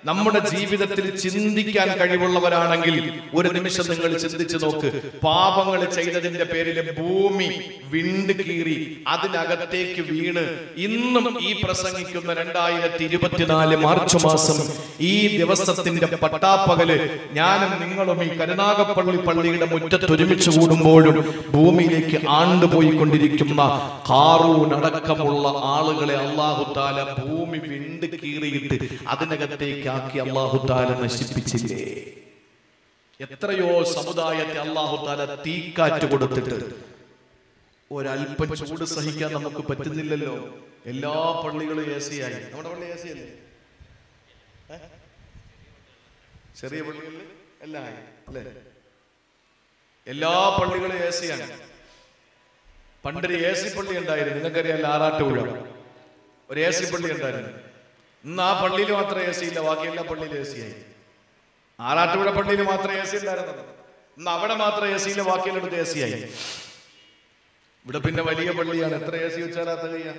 നമ്മുടെ ജീവിതത്തിൽ ചിന്തിക്കാൻ കഴിവുള്ളവരാണെങ്കിൽ ഒരു നിമിഷം നിങ്ങൾ ചിന്തിച്ചു നോക്ക് പാപങ്ങൾ ചെയ്തതിന്റെ പേരിൽ ഭൂമി വിണ്ട് കീറി അതിനകത്തേക്ക് വീണ് ഇന്നും ഈ പ്രസംഗിക്കുന്ന രണ്ടായിരത്തി ഇരുപത്തിനാല് മാർച്ച് മാസം ഈ ദിവസത്തിന്റെ പട്ടാപ്പകല് ഞാനും നിങ്ങളും ഈ കരുനാഗപ്പള്ളി പള്ളിയുടെ മുറ്റത്ത് ഒരുമിച്ച് കൂടുമ്പോഴും ഭൂമിയിലേക്ക് ആണ്ടുപോയിക്കൊണ്ടിരിക്കുന്ന കാറൂൺ അടക്കമുള്ള ആളുകളെ അള്ളാഹുത്താല ഭൂമി വിണ്ട് കീറിയിട്ട് അതിനകത്തേക്ക് ആക്കി അള്ളാഹുത്താല നശിപ്പിച്ചില്ലേ എത്രയോ സമുദായത്തെ അള്ളാഹുത്താല തീക്കാറ്റ് കൊടുത്തിട്ട് ഒരല്പം ചൂട് സഹിക്കാൻ നമുക്ക് പറ്റുന്നില്ലല്ലോ എല്ലാ പള്ളികളും എ സി ആയി നമ്മുടെ പള്ളി എ സി അല്ലേ ഏ? ചെറിയ പള്ളികളിൽ എല്ലാം ആയി അല്ലേ എല്ലാ പള്ളികളും എ സി ആണ് പണ്ടൊരു എ സി പള്ളി ഉണ്ടായിരുന്നു നിങ്ങൾക്കറിയാം ആറാട്ടുപുഴ ഒരു എ സി പള്ളി ഉണ്ടായിരുന്നു ഇന്ന് ആ പള്ളിയിൽ മാത്രം എ സി ഇല്ല ബാക്കി എല്ലാ പള്ളിയിലും എ സി ആയി ആറാട്ടുപുഴ പള്ളിയിൽ മാത്രം എ സി ഉണ്ടായിരുന്നത് ഇന്ന് അവിടെ മാത്രം എ സി ഇല്ല ബാക്കിയെല്ലായിടത്ത് എ സി ആയി ഇവിടെ പിന്നെ വലിയ പള്ളിയാണ് എത്ര എ സി വെച്ചാൽ അത് കഴിയാ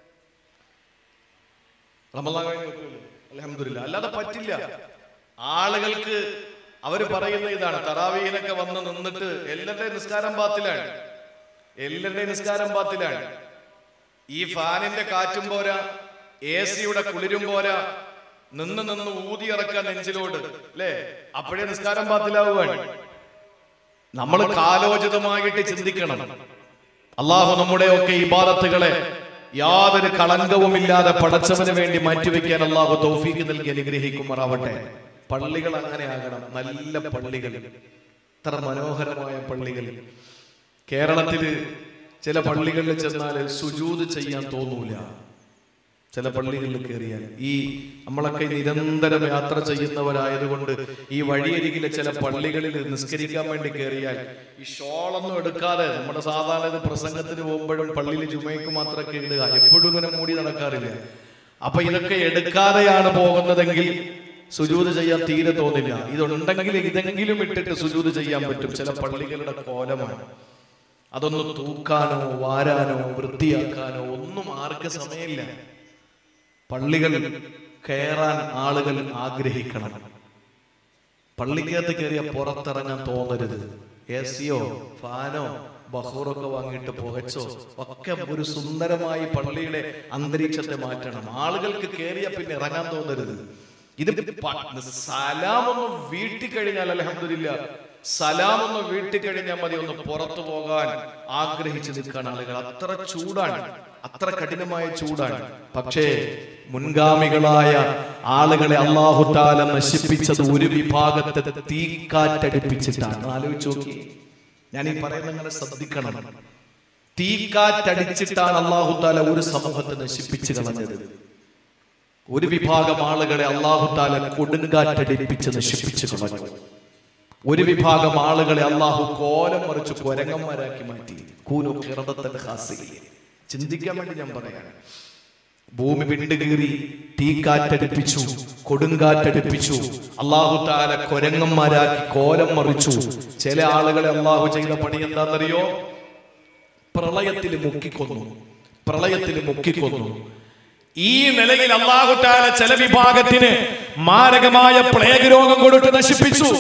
റമദാൻ കഴിഞ്ഞ് വെക്കുമല്ലോ അലഹമില്ല അല്ലാതെ പറ്റില്ല ആളുകൾക്ക് അവര് പറയുന്ന ഇതാണ് തറാവീനൊക്കെ വന്ന് നിന്നിട്ട് എല്ലാവരുടെയും നിസ്കാരം പാത്തിലാണ് എല്ലാവരുടെയും നിസ്കാരം പാത്തിലാണ് ഈ ഫാനിന്റെ കാറ്റും പോരാ എ സിയുടെ കുളിരും പോരാ നിന്ന് നിന്ന് ഊതി ഇറക്കാൻ നെഞ്ചിലോട് അല്ലേ അപ്പോഴേ നിസ്കാരം പാത്തിലാവുകയാണ് നമ്മൾ കാലോചിതമായിട്ട് ചിന്തിക്കണം അള്ളാഹു നമ്മുടെ ഒക്കെ ഇബാദത്തുകളെ യാതൊരു കളങ്കവുമില്ലാതെ പടച്ചവന് വേണ്ടി മാറ്റിവെക്കാൻ അള്ളാഹു തൗഫീക്ക് നൽകി അനുഗ്രഹിക്കുമാറാവട്ടെ പള്ളികൾ അങ്ങനെ ആകണം നല്ല പള്ളികൾ ഇത്ര മനോഹരമായ പള്ളികൾ കേരളത്തില് ചില പള്ളികളിൽ ചെന്നാൽ സുജൂത് ചെയ്യാൻ തോന്നൂല ചില പള്ളികളിൽ കയറിയാൽ ഈ നമ്മളൊക്കെ നിരന്തരം യാത്ര ചെയ്യുന്നവരായതുകൊണ്ട് ഈ വഴിയരികിലെ ചില പള്ളികളിൽ നിസ്കരിക്കാൻ വേണ്ടി കയറിയാൽ ഈ ഷോളൊന്നും എടുക്കാതെ നമ്മുടെ സാധാരണ ഇത് പ്രസംഗത്തിന് പോകുമ്പോഴും പള്ളിയിൽ ജുമയ്ക്ക് മാത്രമൊക്കെ ഇടുക എപ്പോഴും ഇങ്ങനെ മൂടി നടക്കാറില്ല അപ്പൊ ഇതൊക്കെ എടുക്കാതെയാണ് പോകുന്നതെങ്കിൽ സുജൂത് ചെയ്യാൻ തീരെ തോന്നില്ല ഇതുണ്ടെങ്കിൽ ഇതെങ്കിലും ഇട്ടിട്ട് സുജൂത് ചെയ്യാൻ പറ്റും ചില പള്ളികളുടെ കോലമാണ് അതൊന്ന് തൂക്കാനോ വാരാനോ വൃത്തിയാക്കാനോ ഒന്നും ആർക്ക് സമയമില്ല പള്ളികൾ കയറാൻ ആളുകൾ ആഗ്രഹിക്കണം പള്ളിക്കകത്ത് കയറിയ പുറത്തിറങ്ങാൻ തോന്നരുത് എ സിയോ ഫാനോ ബഹൂറൊക്കെ വാങ്ങിയിട്ട് പുകച്ചോ ഒക്കെ ഒരു സുന്ദരമായി പള്ളിയുടെ അന്തരീക്ഷത്തെ മാറ്റണം ആളുകൾക്ക് കയറിയ പിന്നെ ഇറങ്ങാൻ തോന്നരുത് ഇത് പ- സലാമൊന്ന് വീട്ടിൽ കഴിഞ്ഞാൽ അലഹമില്ല സലാമൊന്ന് വീട്ടിൽ കഴിഞ്ഞാൽ മതി ഒന്ന് പുറത്തു പോകാൻ ആഗ്രഹിച്ചു നിൽക്കാൻ ആളുകൾ അത്ര ചൂടാണ് അത്ര കഠിനമായ ചൂടാണ് പക്ഷേ മുൻഗാമികളായ ആളുകളെ അള്ളാഹുത്താല നശിപ്പിച്ചത് ഒരു വിഭാഗത്തെ തീക്കാറ്റടിപ്പിച്ചിട്ടാണ് ആലോചിച്ച് നോക്കി ഞാൻ ഈ പറയുന്നത് അങ്ങനെ ശ്രദ്ധിക്കണം തീക്കാറ്റടിച്ചിട്ടാണ് അള്ളാഹുത്താല ഒരു സമൂഹത്തെ നശിപ്പിച്ചു കളഞ്ഞത് ഒരു വിഭാഗം ആളുകളെ അള്ളാഹുത്താല കൊടുങ്കാറ്റടിപ്പിച്ച് നശിപ്പിച്ചു കളഞ്ഞു ഒരു വിഭാഗം ആളുകളെ അള്ളാഹു കോലം മറിച്ച് കൊരങ്ങന്മാരാക്കി മാറ്റി കൂനു കിറതത്തിന്റെ ഹാസികയെ ചിന്തിക്കാൻ വേണ്ടി ഞാൻ പറയാണ് ഭൂമി വിണ്ടുകീറി തീക്കാറ്റടിപ്പിച്ചു കൊടുങ്കാറ്റടിപ്പിച്ചു അള്ളാഹു താല കൊരങ്ങന്മാരാക്കി കോലം മറിച്ചു ചില ആളുകളെ അള്ളാഹു ചെയ്ത പണി എന്താണെന്നറിയോ പ്രളയത്തിൽ മുക്കിക്കൊന്നു പ്രളയത്തിൽ മുക്കിക്കൊന്നു ഈ നിലയിൽ അള്ളാഹു താല ചില വിഭാഗത്തിന് മാരകമായ പ്ലേഗ് രോഗം കൊടുത്ത് നശിപ്പിച്ചു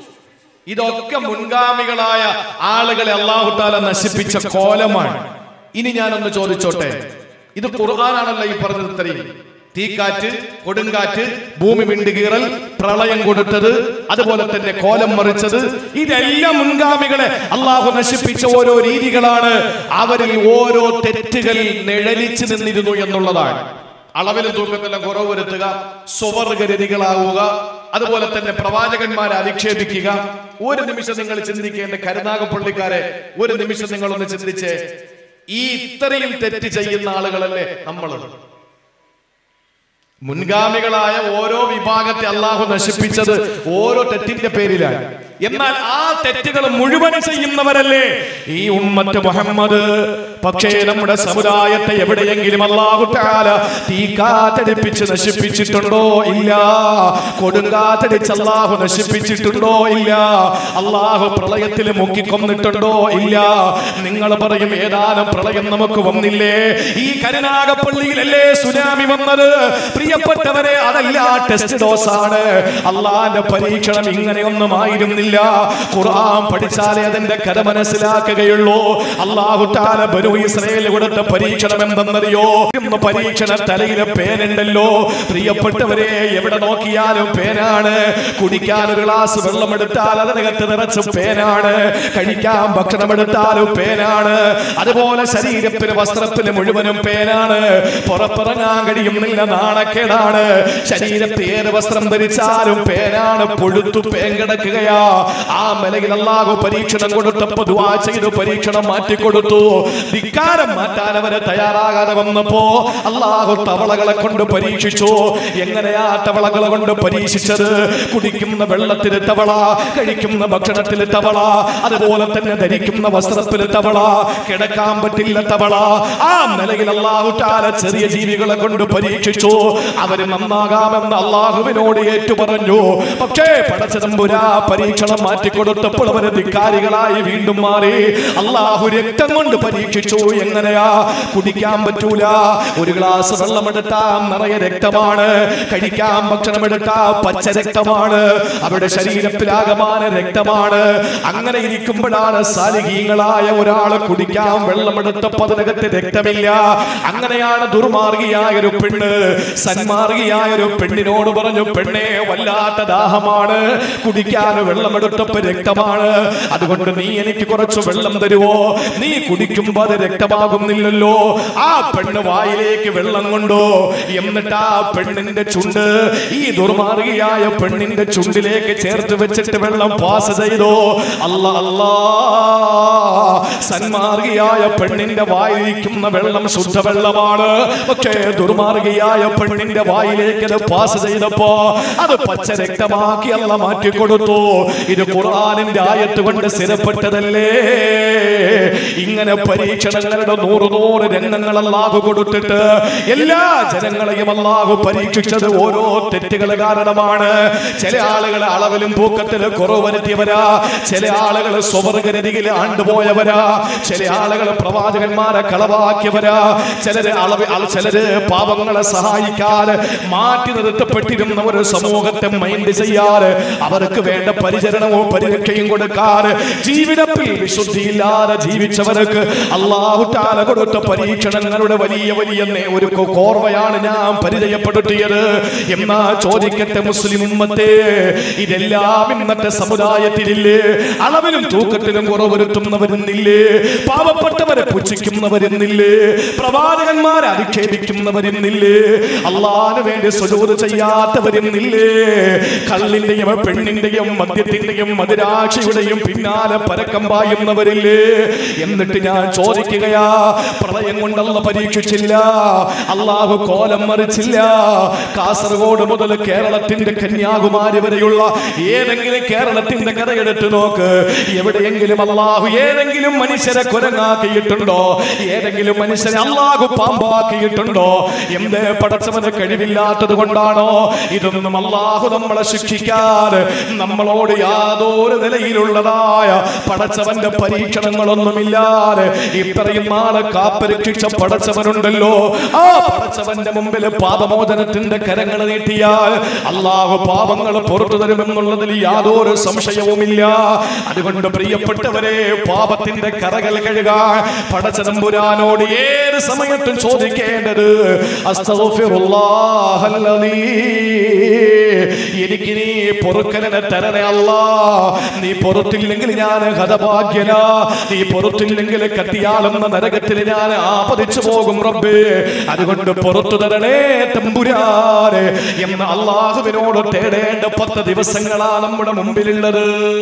ഇതൊക്കെ മുൻഗാമികളായ ആളുകളെ അള്ളാഹു താല നശിപ്പിച്ച കോലമാണ് ഇനി ഞാനൊന്ന് ചോദിച്ചോട്ടെ ഇത് ഖുർആനാണല്ലോ ഈ പറഞ്ഞത് ഇത്രയും തീക്കാറ്റ് കൊടുങ്കാറ്റ് ഭൂമി വിണ്ടുകീറൽ പ്രളയം കൊടുത്തത് അതുപോലെ തന്നെ കോലം മറിച്ചത് ഇതെല്ലാം മുൻഗാമികളെ അള്ളാഹു നശിപ്പിച്ച ഓരോ രീതികളാണ് അവരിൽ ഓരോ തെറ്റുകൾ നിഴലിച്ചു നിന്നിരുന്നു എന്നുള്ളതാണ് അളവിലും തൂക്കത്തിലും കുറവ് വരുത്തുക സ്വവർഗരതികളാവുക അതുപോലെ തന്നെ പ്രവാചകന്മാരെ അധിക്ഷേപിക്കുക ഒരു നിമിഷം നിങ്ങൾ ചിന്തിക്കേണ്ട കരുനാഗപ്പള്ളിക്കാരെ ഒരു നിമിഷം നിങ്ങളൊന്ന് ചിന്തിച്ച് ഈ ഇത്രയും തെറ്റ് ചെയ്യുന്ന ആളുകളല്ലേ നമ്മൾ മുൻഗാമികളായ ഓരോ വിഭാഗത്തെ അള്ളാഹു നശിപ്പിച്ചത് ഓരോ തെറ്റിന്റെ പേരിലാണ് എന്നാൽ ആ തെറ്റുകൾ മുഴുവൻ ചെയ്യുന്നവരല്ലേ ഈ ഉമ്മത്ത് മുഹമ്മദ് പക്ഷേ നമ്മുടെ സമുദായത്തെ എവിടെയെങ്കിലും അള്ളാഹു താല തീക്കാത്തടിപ്പിച്ച് നശിപ്പിച്ചിട്ടുണ്ടോ ഇല്ല കൊടുങ്കാത്തടിച്ച് അള്ളാഹു നശിപ്പിച്ചിട്ടുണ്ടോ ഇല്ല അള്ളാഹു പ്രളയത്തിൽ മുക്കിക്കൊന്നിട്ടുണ്ടോ ഇല്ല നിങ്ങൾ പറയും ഏതാനും പ്രളയം നമുക്ക് വന്നില്ലേ ഈ കരുനാഗപ്പള്ളിയിലല്ലേ സുനാമി വന്നത് പ്രിയപ്പെട്ടവരെ അതല്ല ടെസ്റ്റ് ഡോസ് ആണ് അള്ളാന്റെ പരീക്ഷണം ഇങ്ങനെയൊന്നും ആയിരുന്നില്ല ഖുർആൻ പഠിച്ചാലേ അതിന്റെ കഥ മനസ്സിലാക്കുകയുള്ളൂ അള്ളാഹു താല ബനു ഇസ്രയേൽ കൊടുത്ത പരീക്ഷണം എന്തെന്നറിയോ ഇന്ന് പരീക്ഷണ തലയിലെ പേനുണ്ടല്ലോ പ്രിയപ്പെട്ടവരെ എവിടെ നോക്കിയാലും പേനാണ് കുടിക്കാൻ ഒരു ഗ്ലാസ് വെള്ളം എടുത്താൽ അതിനകത്ത് നിറച്ച് പേനാണ് കഴിക്കാൻ ഭക്ഷണം എടുത്താലും പേനാണ് അതുപോലെ ശരീരത്തിന് വസ്ത്രത്തിന് മുഴുവനും പേനാണ് പുറത്തിറങ്ങാൻ കഴിയുന്നില്ല നാണക്കേടാണ് ശരീരത്തെ ഏത് വസ്ത്രം ധരിച്ചാലും പേനാണ് പൊഴുത്തു പേൻ കിടക്കുകയാ ആ നിലയിൽ അള്ളാഹു പരീക്ഷണം കൊടുത്തപ്പോ ദുആ ചെയ്തു പരീക്ഷണം മാറ്റിക്കൊടുത്തു ധിക്കാരം മാറ്റാൻ അവരെ തയ്യാറാകാതെ വന്നപ്പോ അള്ളാഹു തവളകളെ കൊണ്ട് പരീക്ഷിച്ചു എങ്ങനെയാ തവളകളെ കൊണ്ട് പരീക്ഷിച്ചത് കുടിക്കുന്ന വെള്ളത്തിൽ തവള കഴിക്കുന്ന ഭക്ഷണത്തിൽ തവള അതുപോലെ തന്നെ ധരിക്കുന്ന വസ്ത്രത്തിൽ തവള കിടക്കാൻ പറ്റില്ല തവള ആ നിലയിൽ അള്ളാഹു താല ചെറിയ ജീവികളെ കൊണ്ട് പരീക്ഷിച്ചു അവര് നന്നാകാമെന്ന് അള്ളാഹുവിനോട് ഏറ്റു പറഞ്ഞു പക്ഷേ പടച്ചതമ്പുരാ പരീക്ഷണം മാറ്റിക്കൊടുത്തപ്പോൾ അവര് ധിക്കാരികളായി വീണ്ടും മാറി അള്ളാഹു രക്തം കൊണ്ട് പരീക്ഷിച്ചു എങ്ങനെയാ കുടിക്കാൻ പറ്റൂല ഒരു ഗ്ലാസ് വെള്ളം എടുത്താ നിറയെ രക്തമാണ് കഴിക്കാൻ ഭക്ഷണം എടുത്താ പച്ച രക്തമാണ് അവരുടെ ശരീരത്തിലാകമാന രക്തമാണ് അങ്ങനെ ഇരിക്കുമ്പോഴാണ് സാലിഹീങ്ങളായ ഒരാള് കുടിക്കാൻ വെള്ളമെടുത്തപ്പോ അതിനകത്ത് രക്തമില്ല അങ്ങനെയാണ് ദുർമാർഗിയായ ഒരു പെണ്ണ് സന്മാർഗിയായ ഒരു പെണ്ണിനോട് പറഞ്ഞു പെണ്ണെ വല്ലാത്ത ദാഹമാണ് കുടിക്കാൻ വെള്ളമെടുത്തപ്പോ രക്തമാണ് അതുകൊണ്ട് നീ എനിക്ക് കുറച്ച് വെള്ളം തരുവോ നീ കുടിക്കുമ്പോ അത് രക്തമാകുന്നില്ലല്ലോ ആ പെണ്ണ് വായിലേക്ക് വെള്ളം കൊണ്ടോ എന്നിട്ട് ആ പെണ്ണിന്റെ ചുണ്ട് ഈ ദുർമാർഗിയായ പെണ്ണിന്റെ ചുണ്ടിലേക്ക് ചേർത്ത് വെച്ചിട്ട് വെള്ളം പാസ് ചെയ്തോ അല്ല അല്ലാ സന്മാർഗിയായ പെണ്ണിന്റെ വായിലിരിക്കുന്ന വെള്ളം ശുദ്ധവെള്ളമാണ് പക്ഷേ ദുർമാർഗിയായ പെണ്ണിന്റെ വായിലേക്ക് അത് പാസ് ചെയ്തപ്പോ അത് പച്ച രക്തമാക്കി അല്ല മാറ്റിക്കൊടുത്തു ഇത് ഖുർആനിന്റെ ആയത്ത് കൊണ്ട് സ്ഥിരപ്പെട്ടതല്ലേ ഇങ്ങനെ പരീക്ഷണങ്ങളുടെ നൂറ് നൂറ് രംഗങ്ങൾ അല്ലാഹു കൊടുത്തിട്ട് എല്ലാ ജനങ്ങളെയും അല്ലാഹു പരീക്ഷിച്ചത് ഓരോ തെറ്റുകൾ കാരണമാണ് ചില ആളുകൾ അളവിലും തൂക്കത്തിലും കുറവ് വരുത്തിയവരാ ചില ആളുകൾ സ്വവർഗരതിയിൽ ആണ്ടുപോയവരാ ചില ആളുകൾ പ്രവാചകന്മാരെ കളവാക്കിയവരാ ചിലര് അളവ് അള- ചിലര് പാപങ്ങളെ സഹായിക്കാൻ മാറ്റി നിർത്തപ്പെട്ടിരുന്ന ഒരു സമൂഹത്തെ മൈൻഡ് ചെയ്യാറ് അവർക്ക് വേണ്ട പരിചരണവും പരിരക്ഷയും കൊടുക്കാറ് ജീവിതത്തിൽ വിശുദ്ധിയില്ലാതെ ജീവിച്ചവർക്ക് അള്ളാഹു താല കൊടുത്ത പരീക്ഷണങ്ങളുടെ വലിയ വലിയ നേ- ഒരു കോ- കോർവയാണ് ഞാൻ പരിചയപ്പെടുത്തിയത് എന്നാ ചോദിക്കട്ടെ മുസ്ലിം ഉമ്മത്തെ ഇതെല്ലാം ഇന്നത്തെ സമുദായത്തിലില്ലേ അളവിലും തൂക്കത്തിലും കുറവരുത്തുന്നവരുന്നില്ലേ പാവപ്പെട്ടവരെ പുച്ഛിക്കുന്നവരുന്നില്ലേ പ്രവാചകന്മാരെ അധിക്ഷേപിക്കുന്നവരുന്നില്ലേ അള്ളാന് വേണ്ടി സുജൂത് ചെയ്യാത്തവരുന്നില്ലേ കള്ളിന്റെയും പെണ്ണിന്റെയും മദ്യത്തിന്റെയും മധുരാക്ഷിയുടെയും പിന്നാലെ പരക്കം പായുന്നവരില്ലേ എന്നിട്ട് ഞാൻ ചോദിക്കുകയാ പ്രളയം കൊണ്ടല്ല പരീക്ഷിച്ചില്ല അള്ളാഹു കോലം മറിച്ചില്ല കാസർഗോഡ് മുതൽ കേരളത്തിന്റെ കന്യാകുമാരി വരെയുള്ള ഏതെങ്കിലും കേരളത്തിന്റെ കഥയെടുത്ത് നോക്ക് എവിടെയെങ്കിലും അള്ളാഹു ഏതെങ്കിലും മനുഷ്യരെ കുരങ്ങാക്കിയിട്ടുണ്ടോ ഏതെങ്കിലും മനുഷ്യരെ അള്ളാഹു പാമ്പാക്കിയിട്ടുണ്ടോ എന്തേ പടച്ചവന് കഴിവില്ലാത്തത് കൊണ്ടാണോ ഇതൊന്നും അള്ളാഹു നമ്മളെ ശിക്ഷിക്കാതെ നമ്മളോട് യാതൊരു നിലയിലുള്ളതായ പടച്ചവന്റെ പരീക്ഷണങ്ങളൊന്നുമില്ലാതെ ഇത്രയും നാളെ കാപ്പരക്ഷിച്ച പടച്ചവനുണ്ടല്ലോ ആ പടച്ചവന്റെ മുമ്പിൽ പാപമോചനത്തിന്റെ കരങ്ങൾ നീട്ടിയാൽ അള്ളാഹു പാപങ്ങൾ പുറത്തു തരുമെന്നുള്ളതിൽ യാതൊരു സംശയവുമില്ല അതുകൊണ്ട് പ്രിയപ്പെട്ടവരെ പാപത്തിന്റെ കറകൾ കഴുകാൻ പടച്ചതമ്പുരാനോട് ഏത് സമയത്തും ചോദിക്കേണ്ടത് അസ്തഗ്ഫിറുല്ലാഹല്ലദീ. എനിക്ക് നീ പൊറുക്കലിനെ തരണേ അല്ല നീ പൊറുത്തില്ലെങ്കിൽ ഞാൻ ഹതഭാഗ്യന നീ പൊറുത്തില്ലെങ്കിൽ കത്തിയാളുന്ന നരകത്തിൽ ഞാൻ ആപതിച്ചു പോകും റബ്ബേ അതുകൊണ്ട് പുറത്തു തരണേ തമ്പുരാനെ എന്ന് അള്ളാഹുവിനോട് തേടേണ്ട പത്ത് ദിവസങ്ങളാ നമ്മുടെ മുമ്പിലുള്ളത്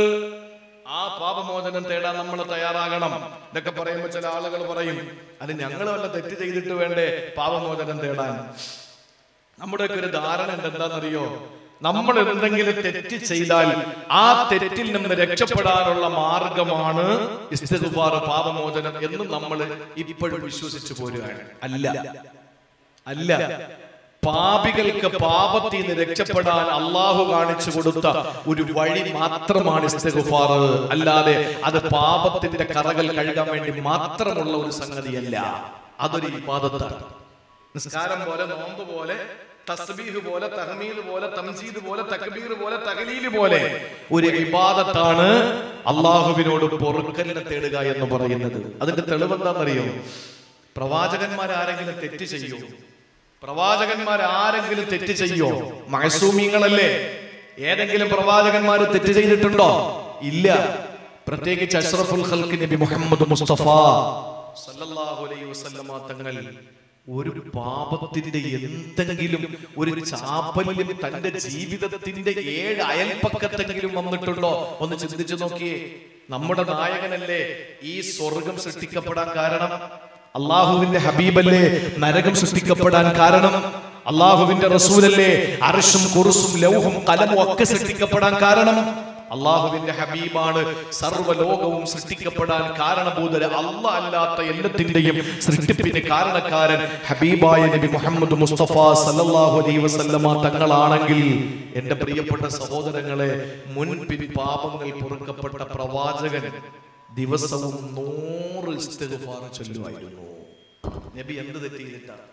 ആ പാപമോചനം തേടാൻ നമ്മൾ തയ്യാറാകണം ഇതൊക്കെ പറയുമ്പോൾ ചില ആളുകൾ പറയും അത് ഞങ്ങൾ വല്ല തെറ്റ് ചെയ്തിട്ട് വേണ്ടേ പാപമോചനം തേടാൻ നമ്മുടെയൊക്കെ ഒരു ധാരണ ഉണ്ട് എന്താണെന്നറിയോ നമ്മൾ എന്തെങ്കിലും തെറ്റ് ചെയ്താൽ ആ തെറ്റിൽ നിന്ന് രക്ഷപ്പെടാനുള്ള മാർഗമാണ് ഇസ്തിഗ്ഫാർ പാപമോചനം എന്ന് നമ്മൾ ഇപ്പോഴും വിശ്വസിച്ചു പോരുകയാണ് അല്ല അല്ല പാപികൾക്ക് പാപത്തിൽ നിന്ന് രക്ഷപ്പെടാൻ അള്ളാഹു കാണിച്ചു കൊടുത്ത ഒരു വഴി മാത്രമാണ് ഇസ്തിഗ്ഫാർ അല്ലാതെ അത് പാപത്തിന്റെ കറകൾ കഴുകാൻ വേണ്ടി മാത്രമുള്ള ഒരു സംഗതിയല്ല അതൊരു ഇബാദത്താണ് നിസ്കാരം പോലെ നോമ്പ് പോലെ തസ്ബീഹ് പോലെ തഹ്മീദ് പോലെ തംജീദ് പോലെ തക്ബീർ പോലെ തഹലീൽ പോലെ ഒരു ഇബാദത്താണ് അള്ളാഹുവിനോട് പൊറുക്കലിനെ തേടുക എന്ന് പറയുന്നത് അതിന്റെ തെളിവ് എന്താണെന്നറിയോ പ്രവാചകന്മാർ ആരെങ്കിലും തെറ്റ് ചെയ്യോ പ്രവാചകന്മാർ ആരെങ്കിലും തെറ്റ് ചെയ്യോ മഹസൂമിങ്ങളല്ലേ ഏതെങ്കിലും പ്രവാചകന്മാർ തെറ്റ് ചെയ്തിട്ടുണ്ടോ ഇല്ല പ്രത്യേകിച്ച് അഷ്റഫുൽ ഖൽക്ക് നബി മുഹമ്മദ് മുസ്തഫ സല്ലല്ലാഹു അലൈഹി വസല്ലമ തങ്ങൾ ഒരു പാപത്തിന്റെ എന്തെങ്കിലും ഒരു ചാപ്പല്യം തന്റെ ജീവിതത്തിന്റെ ഏഴ് അയൽപ്പക്കത്തെങ്കിലും വന്നിട്ടുണ്ടോ ഒന്ന് ചിന്തിച്ചു നോക്കിയേ നമ്മുടെ നായകനല്ലേ ഈ സ്വർഗം സൃഷ്ടിക്കപ്പെടാൻ കാരണം അള്ളാഹുവിന്റെ ഹബീബല്ലേ നരകം സൃഷ്ടിക്കപ്പെടാൻ കാരണം അള്ളാഹുവിന്റെ റസൂലല്ലേ അർഷും കുറുസും ലൗഹും കലമും ഒക്കെ സൃഷ്ടിക്കപ്പെടാൻ കാരണം അള്ളാഹുവിന്റെ ഹബീബാണ് സർവ്വലോകവും സൃഷ്ടിക്കപ്പെടാൻ കാരണഭൂതര് അല്ല അല്ലാത്ത എല്ലാത്തിന്റെയും സൃഷ്ടിപ്പിന് കാരണക്കാരൻ ഹബീബായ നബി മുഹമ്മദ് മുസ്തഫ സല്ലല്ലാഹു അലൈഹി വസല്ലമ തങ്ങളാണെങ്കിൽ എന്റെ പ്രിയപ്പെട്ട സഹോദരങ്ങളെ മുൻപിൻ പാപങ്ങൾ പൊറുക്കപ്പെട്ട പ്രവാചകൻ ദിവസവും നൂറ് ഇസ്തിഗ്ഫാർ ചൊല്ലുമായിരുന്നു നബി എന്ത് തെറ്റ് ചെയ്തിട്ടാണ്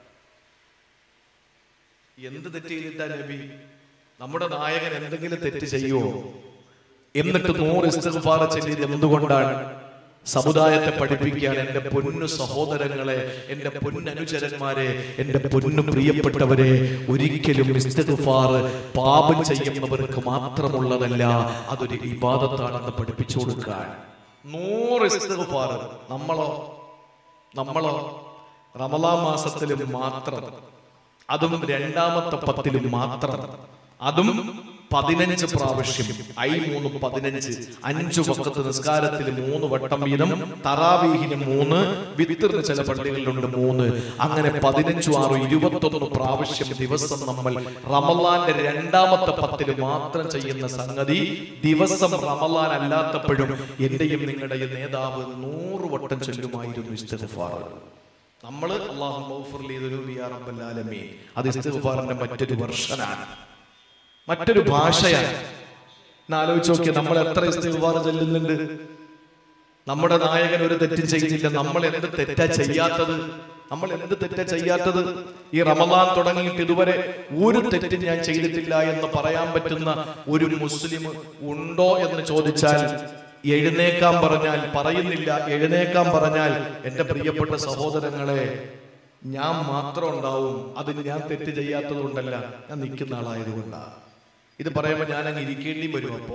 എന്ത് തെറ്റ് ചെയ്തിട്ടാ നബി നമ്മുടെ നായകൻ എന്തെങ്കിലും തെറ്റ് ചെയ്യുമോ എന്നിട്ട് നൂറ് ഇസ്തിഗ്ഫാർ ചൊല്ലിയത് എന്തുകൊണ്ടാണ് സമുദായത്തെ പഠിപ്പിക്കാൻ എന്റെ പൊന്നു സഹോദരങ്ങളെ എന്റെ പൊന്നനുചരന്മാരെ എന്റെ പൊന്നു പ്രിയപ്പെട്ടവരെ ഒരിക്കലും ഇസ്തിഗ്ഫാർ പാപം ചെയ്യുന്നവർക്ക് മാത്രമുള്ളതല്ല അതൊരു ഇബാദത്താണെന്ന് പഠിപ്പിച്ചു കൊടുക്കാൻ നൂറ് ഇസ്തിഗ്ഫാർ നമ്മളോ നമ്മളോ റമലാ മാസത്തിൽ മാത്രം അതും രണ്ടാമത്തെ പത്തിലും മാത്രം അതും പതിനഞ്ച് പ്രാവശ്യം ഐ മൂന്ന് പതിനഞ്ച് അഞ്ചു വക്കത്ത് നിസ്കാരത്തിൽ മൂന്ന് വട്ടം വീതം തറാവീഹിന് മൂന്ന് വിത്തിറിന് ചില പള്ളികളിലുണ്ട് മൂന്ന് അങ്ങനെ പതിനഞ്ചു ആറ് ഇരുപത്തൊന്ന് പ്രാവശ്യം ദിവസം നമ്മൾ റമലാന്റെ രണ്ടാമത്തെ പത്തിൽ മാത്രം ചെയ്യുന്ന സംഗതി ദിവസം റമലാൻ അല്ലാത്തപ്പോഴും എന്റെയും നിങ്ങളുടെയും നേതാവ് നൂറ് വട്ടം ചൊല്ലുമായിരുന്നു ഇസ്തിഗ്ഫാർ നമ്മൾ അള്ളാഹു മൗഫുർ അത് ഇസ്തിഗ്ഫാറിന്റെ മറ്റൊരു വെർഷനാണ് മറ്റൊരു ഭാഷയാണ് ഒന്ന് ആലോചിച്ച് നോക്കിയ നമ്മൾ എത്ര ഇസ്തിഗ്ഫാർ ചെല്ലുന്നുണ്ട് നമ്മുടെ നായകൻ ഒരു തെറ്റും ചെയ്യുന്നില്ല നമ്മൾ എന്ത് തെറ്റാ ചെയ്യാത്തത് നമ്മൾ എന്ത് തെറ്റാ ചെയ്യാത്തത് ഈ റമദാൻ തുടങ്ങിയിട്ട് ഇതുവരെ ഒരു തെറ്റും ഞാൻ ചെയ്തിട്ടില്ല എന്ന് പറയാൻ പറ്റുന്ന ഒരു മുസ്ലിം ഉണ്ടോ എന്ന് ചോദിച്ചാൽ എഴുന്നേക്കാൻ പറഞ്ഞാൽ പറയുന്നില്ല എഴുന്നേക്കാൻ പറഞ്ഞാൽ എന്റെ പ്രിയപ്പെട്ട സഹോദരങ്ങളെ ഞാൻ മാത്രം ഉണ്ടാവും അതിന് ഞാൻ തെറ്റ് ചെയ്യാത്തത് കൊണ്ടല്ല ഞാൻ നിൽക്കുന്ന ആളായതുകൊണ്ടാണ് ഇത് പറയുമ്പോൾ ഞാൻ അങ്ങ് ഇരിക്കേണ്ടി വരും അപ്പോ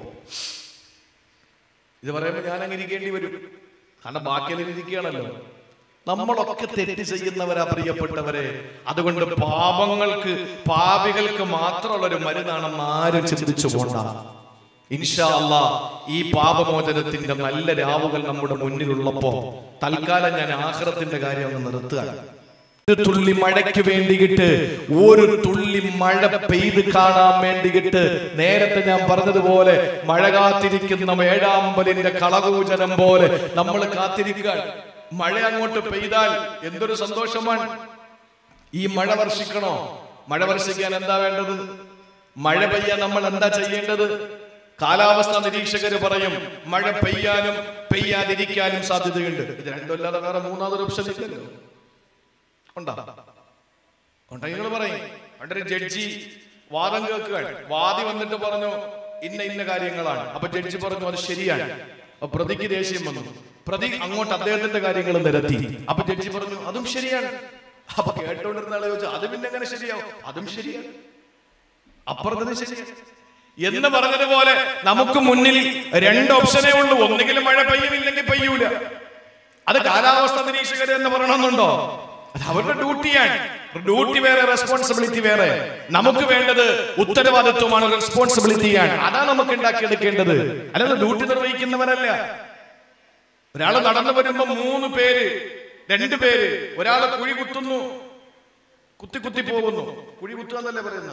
ഇത് പറയുമ്പോൾ ഞാൻ അങ്ങ് ഇരിക്കേണ്ടി വരും കാരണം ബാക്കിയെല്ലാം ഇരിക്കുകയാണല്ലോ നമ്മളൊക്കെ തെറ്റ് ചെയ്യുന്നവരാ പ്രിയപ്പെട്ടവരെ അതുകൊണ്ട് പാപങ്ങൾക്ക് പാപികൾക്ക് മാത്രമുള്ള ഒരു മരുന്നാണെന്ന് ആരും ചിന്തിച്ചു പോണ്ട ഇൻഷാ അല്ലാ ഈ പാപമോചനത്തിന്റെ നല്ല രാവുകൾ നമ്മുടെ മുന്നിലുള്ളപ്പോ തൽക്കാലം ഞാൻ ആഹ്റത്തിന്റെ കാര്യം ഒന്ന് നിർത്തുകയാണ് ഒരു തുള്ളി മഴയ്ക്ക് വേണ്ടിയിട്ട് ഒരു തുള്ളി മഴ പെയ്ത് കാണാൻ വേണ്ടിയിട്ട് നേരത്തെ ഞാൻ പറഞ്ഞതുപോലെ മഴ കാത്തിരിക്കുന്ന വേഴാമ്പലിന്റെ കളകൂചനം പോലെ നമ്മൾ കാത്തിരിക്കാൻ മഴ അങ്ങോട്ട് പെയ്താൽ എന്തൊരു സന്തോഷമാണ് ഈ മഴ വർഷിക്കണോ മഴ വർഷിക്കാൻ എന്താ വേണ്ടത് മഴ പെയ്യാൻ നമ്മൾ എന്താ ചെയ്യേണ്ടത് കാലാവസ്ഥ നിരീക്ഷകര് പറയും മഴ പെയ്യാനും പെയ്യാതിരിക്കാനും സാധ്യതയുണ്ട് ഇത് രണ്ടുമല്ലാതെ വേറെ മൂന്നാമതൊരു ഓപ്ഷൻ ഇല്ലല്ലോ ഉണ്ടോ ഉണ്ടെങ്കിൽ നിങ്ങൾ പറയും പണ്ടൊരു ജഡ്ജി വാദം കേൾക്കുകയാണ് വാദി വന്നിട്ട് പറഞ്ഞു ഇന്ന ഇന്ന കാര്യങ്ങളാണ് അപ്പൊ ജഡ്ജി പറഞ്ഞു അത് ശരിയാണ് അപ്പൊ പ്രതിക്ക് ദേഷ്യം വന്നു പ്രതി അങ്ങോട്ട് അദ്ദേഹത്തിന്റെ കാര്യങ്ങൾ നിരത്തി അപ്പൊ ജഡ്ജി പറഞ്ഞു അതും ശരിയാണ് അപ്പൊ കേട്ടോണ്ടിരുന്ന ആളെ ചോദിച്ചു അത് പിന്നെ എങ്ങനെ ശരിയാവും അതും ശരിയാണ് അപ്പുറത്തത് ശരിയാണ് എന്ന് പറഞ്ഞതുപോലെ നമുക്ക് മുന്നിൽ രണ്ട് ഓപ്ഷനേ ഉള്ളൂ ഒന്നുകിൽ മഴ പെയ്യും ഇല്ലെങ്കിൽ പെയ്യൂല അത് കാലാവസ്ഥ നിരീക്ഷകർ എന്ന് പറയണമെന്നുണ്ടോ അത് അവരുടെ ഡ്യൂട്ടിയാണ് ഡ്യൂട്ടി വേറെ റെസ്പോൺസിബിലിറ്റി വേറെ നമുക്ക് വേണ്ടത് ഉത്തരവാദിത്വമാണ് റെസ്പോൺസിബിലിറ്റിയാണ് അതാണ് നമുക്ക് ഉണ്ടാക്കിയെടുക്കേണ്ടത് അല്ലാതെ ഡ്യൂട്ടി നിർവഹിക്കുന്നവരല്ല ഒരാൾ നടന്നു വരുമ്പോ മൂന്ന് പേര് രണ്ട് പേര് ഒരാള് കുഴി കുത്തുന്നു കുത്തി കുത്തി പോകുന്നു കുഴി കുത്തുക എന്നല്ലേ പറയുന്നത്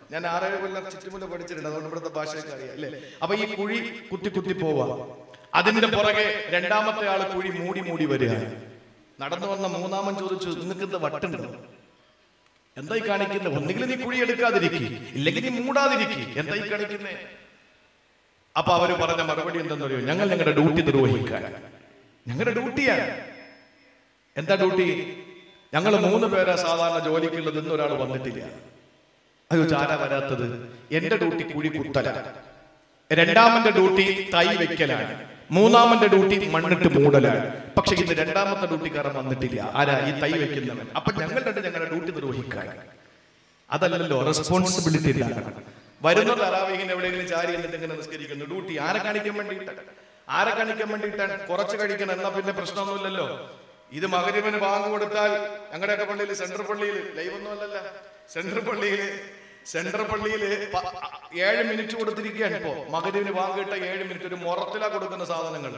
ഞാൻ ആറേഴ് കൊല്ലം ചുറ്റുമുല്ല പഠിച്ചിട്ടുണ്ട് അതുകൊണ്ട് ഇവിടുത്തെ ഭാഷയൊക്കെ അറിയാം അല്ലേ അപ്പൊ ഈ കുഴി കുത്തി കുത്തി പോവാ അതിന്റെ പുറകെ രണ്ടാമത്തെ ആള് കുഴി മൂടി മൂടി വരിക നടന്നു വന്ന മൂന്നാമൻ ചോദിച്ചു നിങ്ങൾക്ക് എന്താ വട്ടുണ്ടോ എന്തായി കാണിക്കുന്നത് ഒന്നുകിൽ നീ കുഴി എടുക്കാതിരിക്കും ഇല്ലെങ്കിൽ നീ മൂടാതിരിക്കും എന്തായി കാണിക്കുന്നേ അപ്പൊ അവര് പറഞ്ഞ മറുപടി എന്തെന്നറിയോ ഞങ്ങൾ ഞങ്ങളുടെ ഡ്യൂട്ടി നിർവഹിക്കാൻ ഞങ്ങളുടെ ഡ്യൂട്ടിയാണ് എന്താ ഡ്യൂട്ടി ഞങ്ങൾ മൂന്ന് പേരാ സാധാരണ ജോലിക്കുള്ളത് ഇന്ന് ഒരാൾ വന്നിട്ടില്ല അയ്യോ ചാര വരാത്തത് എന്റെ ഡ്യൂട്ടി കുഴി കുത്തല രണ്ടാമന്റെ ഡ്യൂട്ടി തൈ വെക്കലാണ് മൂന്നാമന്റെ ഡ്യൂട്ടി മണ്ണിട്ട് മൂടലാണ് പക്ഷെ ഇന്ന് രണ്ടാമത്തെ ഡ്യൂട്ടിക്കാരൻ വന്നിട്ടില്ല ആരാ ഈ തൈ വെക്കുന്നവൻ അപ്പൊ ഞങ്ങൾ രണ്ട് ഞങ്ങളുടെ ഡ്യൂട്ടി നിർവഹിക്കാൻ അതല്ലല്ലോ റെസ്പോൺസിബിലിറ്റി ഇല്ലാക്കണം വരുന്ന തറാവീഹിന് എവിടെയെങ്കിലും ചാരി എന്നിട്ട് ഇങ്ങനെ നിസ്കരിക്കുന്നു ഡ്യൂട്ടി ആരെ കാണിക്കാൻ വേണ്ടിയിട്ടാണ് ആരെ കാണിക്കാൻ വേണ്ടിയിട്ടാണ് കുറച്ച് കഴിക്കണം എന്നാ പിന്നെ പ്രശ്നമൊന്നുമില്ലല്ലോ ഇത് മകരിവന് ബാങ്ക് കൊടുത്താൽ ഞങ്ങളുടെയൊക്കെ പള്ളിയിൽ സെൻട്രൽ പള്ളിയിൽ ലൈവ് ഒന്നും അല്ലല്ല സെൻട്രൽ പള്ളിയിൽ സെൻട്രൽ പള്ളിയിൽ ഏഴ് മിനിറ്റ് കൊടുത്തിരിക്കുകയാണ് ഇപ്പോ മകരിവിന് ബാങ്ക് കിട്ട ഏഴ് മിനിറ്റ് ഒരു മുറത്തിലാ കൊടുക്കുന്ന സാധനങ്ങൾ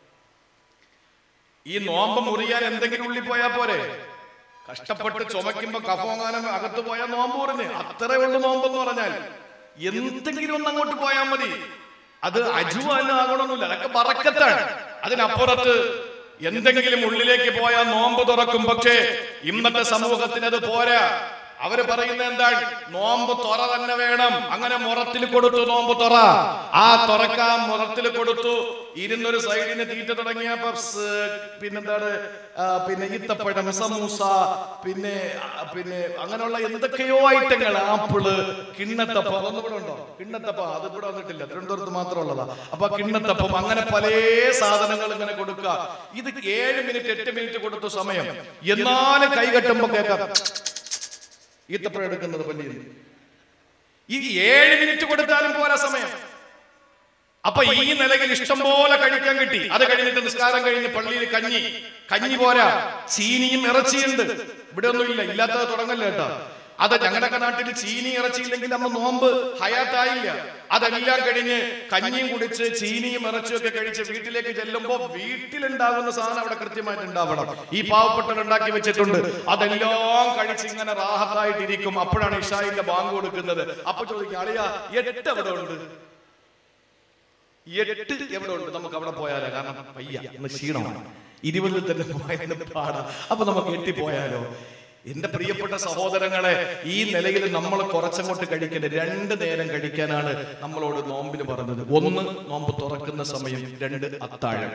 ഈ നോമ്പ് മുറിയാൻ എന്തെങ്കിലും ഉള്ളിൽ പോയാ പോരെ കഷ്ടപ്പെട്ട് ചുമക്കുമ്പോ കഫോങ്ങാനം അകത്ത് പോയാൽ നോമ്പ് മുറിഞ്ഞ് അത്രേ ഉള്ളു നോമ്പെന്ന് പറഞ്ഞാൽ എന്തെങ്കിലും ഒന്ന് അങ്ങോട്ട് പോയാൽ മതി അത് അജുവാനും ആകണമെന്നില്ല അതൊക്കെ ബറക്കത്താണ് അതിനപ്പുറത്ത് എന്തെങ്കിലും ഉള്ളിലേക്ക് പോയാൽ നോമ്പ് തുറക്കും പക്ഷേ ഇന്നത്തെ സമൂഹത്തിന് അത് പോരാ അവര് പറയുന്നത് എന്താണ് നോമ്പ് തുറ തന്നെ വേണം അങ്ങനെ മുറത്തിൽ കൊടുത്തു നോമ്പ് തുറ ആ തുറക്കാൻ മുറത്തിൽ കൊടുത്തു ഇരുന്നൊരു സൈഡിന് തീറ്റ തുടങ്ങിയ പപ്സ് പിന്നെന്താണ് ആ, പിന്നെ ഈത്തപ്പഴം സമൂസ പിന്നെ ആ, പിന്നെ അങ്ങനെയുള്ള എന്തൊക്കെയോ ഐറ്റങ്ങൾ ആപ്പിള് കിണ്ണത്തപ്പം അതൊന്നും ഇവിടെ ഉണ്ടോ കിണ്ണത്തപ്പം അത് ഇവിടെ വന്നിട്ടില്ല തിരുവനന്തപുരത്ത് മാത്രമുള്ളതാ അപ്പൊ കിണ്ണത്തപ്പം അങ്ങനെ പല സാധനങ്ങൾ ഇങ്ങനെ കൊടുക്കുക ഇത് ഏഴ് മിനിറ്റ് എട്ട് മിനിറ്റ് കൊടുത്തു സമയം എന്നാലും കൈ കെട്ടുമ്പോ കേൾക്കാം ഈത്തപ്പഴം എടുക്കുന്നത് പള്ളിയിൽ ഈ ഏഴ് മിനിറ്റ് കൊടുത്താലും പോരാ സമയം അപ്പൊ ഈ നിലയിൽ ഇഷ്ടം പോലെ കഴിക്കാൻ കിട്ടി അത് കഴിഞ്ഞിട്ട് നിസ്കാരം കഴിഞ്ഞ് പള്ളിയിൽ കഞ്ഞി കഞ്ഞി പോരാ ചീനിയും ഇറച്ചിയുണ്ട് ഇവിടെ ഒന്നുമില്ല ഇല്ലാത്തത് തുടങ്ങല്ല കേട്ടോ അത് ഞങ്ങളുടെ നാട്ടിൽ ചീനി ഇറച്ചിയില്ലെങ്കിൽ അന്ന് നോമ്പ് ഹയാത്തായില്ല അതെല്ലാം കഴിഞ്ഞ് കഞ്ഞിയും കുടിച്ച് ചീനിയും ഇറച്ചിയും ഒക്കെ കഴിച്ച് വീട്ടിലേക്ക് ചെല്ലുമ്പോ വീട്ടിലുണ്ടാകുന്ന സാധനം അവിടെ കൃത്യമായിട്ട് ഉണ്ടാവണം ഈ പാവപ്പെട്ടവർ ഉണ്ടാക്കി വെച്ചിട്ടുണ്ട് അതെല്ലാം കഴിച്ച് ഇങ്ങനെ റാഹത്തായിട്ടിരിക്കും അപ്പോഴാണ് ഇഷായിന്റെ ബാങ്ക് കൊടുക്കുന്നത് അപ്പൊ ചോദിക്കും അളിയ എട്ട് എവിടെ ഉണ്ട് എട്ട് എവിടെ ഉണ്ട് നമുക്ക് അവിടെ പോയാലോ കാരണം പയ്യ ഇന്ന് ക്ഷീണമാണ് ഇരുപതിൽ തന്നെ പോയാലും പാടാ അപ്പൊ നമുക്ക് എട്ടിപ്പോയാലോ എന്റെ പ്രിയപ്പെട്ട സഹോദരങ്ങളെ ഈ നിലയിൽ നമ്മൾ കുറച്ചങ്ങോട്ട് കഴിക്കേണ്ടത് രണ്ട് നേരം കഴിക്കാനാണ് നമ്മളോട് നോമ്പിന് പറഞ്ഞത് ഒന്ന് നോമ്പ് തുറക്കുന്ന സമയം രണ്ട് അത്താഴം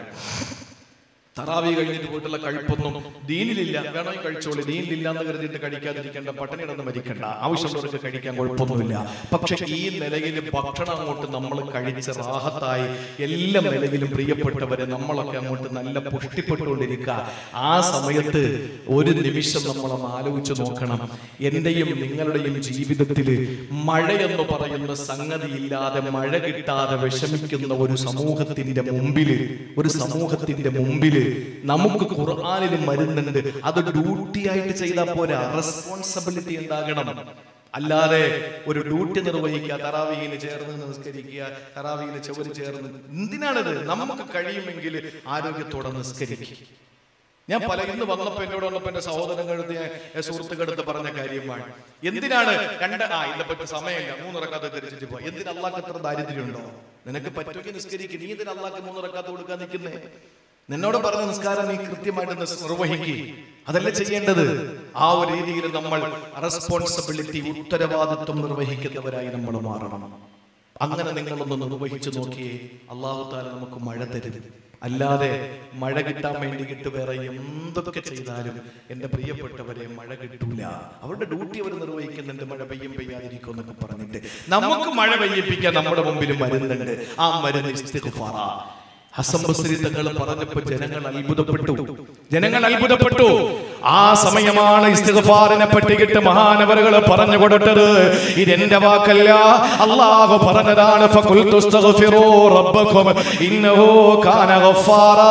തറാവി കഴിഞ്ഞിട്ട് പോയിട്ടുള്ള കഴിപ്പൊന്നും ദീനിലില്ല വേണമെങ്കിൽ കഴിച്ചോളി ദീനിലില്ല എന്ന് കരുതിയിട്ട് കഴിക്കാതിരിക്കേണ്ട പട്ടിണി കിടന്ന് മരിക്കണ്ട ആവശ്യമുള്ളവർക്ക് കഴിക്കാൻ കുഴപ്പമൊന്നുമില്ല പക്ഷെ ഈ നിലയിൽ ഭക്ഷണം അങ്ങോട്ട് നമ്മൾ കഴിച്ച് റാഹത്തായി എല്ലാ നിലയിലും പ്രിയപ്പെട്ടവരെ നമ്മളൊക്കെ അങ്ങോട്ട് നല്ല പുഷ്ടിപ്പെട്ടുകൊണ്ടിരിക്കുക ആ സമയത്ത് ഒരു നിമിഷം നമ്മളൊന്ന് ആലോചിച്ച് നോക്കണം എന്റെയും നിങ്ങളുടെയും ജീവിതത്തിൽ മഴയെന്ന് പറയുന്ന സംഗതിയില്ലാതെ മഴ കിട്ടാതെ വിഷമിക്കുന്ന ഒരു സമൂഹത്തിന്റെ മുമ്പില് ഒരു സമൂഹത്തിന്റെ മുമ്പില് നമുക്ക് ഖുർആാനിൽ മരുന്നുണ്ട് അത് ഡ്യൂട്ടി ആയിട്ട് ചെയ്താൽ പോരാ റെസ്പോൺസിബിലിറ്റി ഉണ്ടാകണം അല്ലാതെ ഒരു ഡ്യൂട്ടി നിർവഹിക്കുക തറാവിയിൽ ചേർന്ന് നിസ്കരിക്കുക തറാവിയിൽ ചുവര് ചേർന്ന് എന്തിനാണിത് നമുക്ക് കഴിയുമെങ്കിൽ ആരോഗ്യത്തോടെ നിസ്കരിക്കുക ഞാൻ പല ഇന്ന് വന്നപ്പോ എന്നോട് വന്നപ്പോ എന്റെ സഹോദരങ്ങളടുത്ത് ഞാൻ സുഹൃത്തുക്കളടുത്ത് പറഞ്ഞ കാര്യമാണ് എന്തിനാണ് രണ്ട് ആ ഇന്നെ പറ്റി സമയമില്ല മൂന്നിറക്കാത്ത തിരിച്ചിട്ട് പോയി എന്തിന് അള്ളാഹ് എത്ര ദാരിദ്ര്യമുണ്ടോ നിനക്ക് പറ്റുമെങ്കിൽ നിസ്കരിക്കും നീ എന്തിന് അള്ളാഹ് മൂന്നിറക്കാത്ത കൊടുക്കാൻ നിൽക്കുന്നേ നിന്നോട് പറഞ്ഞ നിസ്കാരം നീ കൃത്യമായിട്ട് നിസ് നിർവഹിക്കുക അതല്ല ചെയ്യേണ്ടത് ആ ഒരു രീതിയിൽ നമ്മൾ റെസ്പോൺസിബിലിറ്റി ഉത്തരവാദിത്വം നിർവഹിക്കുന്നവരായി നമ്മൾ മാറണം അങ്ങനെ നിങ്ങളൊന്ന് നിർവഹിച്ചു നോക്കിയേ അള്ളാഹു താല നമുക്ക് മഴ തരും അല്ലാതെ മഴ കിട്ടാൻ വേണ്ടി കിട്ടു വേറെ എന്തൊക്കെ ചെയ്താലും എന്റെ പ്രിയപ്പെട്ടവരെ മഴ കിട്ടൂല അവരുടെ ഡ്യൂട്ടി അവർ നിർവഹിക്കുന്നുണ്ട് മഴ പെയ്യും പെയ്യാതിരിക്കും എന്നൊക്കെ പറഞ്ഞിട്ട് നമുക്ക് മഴ പെയ്യിപ്പിക്കാൻ നമ്മുടെ മുമ്പിൽ മരുന്നുണ്ട് ആ മരുന്ന് ഇസ്തിഗ്ഫാറ. ഹസൻ ബസ്രി തങ്ങൾ പറഞ്ഞപ്പോ ജനങ്ങൾ അത്ഭുതപ്പെട്ടു ജനങ്ങൾ അത്ഭുതപ്പെട്ടു ആ സമയമാണ് ഇസ്തിഗ്ഫാറിനെ പറ്റിയിട്ട് മഹാനവറുകൾ പറഞ്ഞു കൊടുത്തത് ഇതെന്റെ വാക്കല്ല അള്ളാഹു പറഞ്ഞതാണ് ഫഖുൽതു ഇസ്തഗ്ഫിറൂ റബ്ബക്കും ഇന്നഹു കാന ഗഫാറാ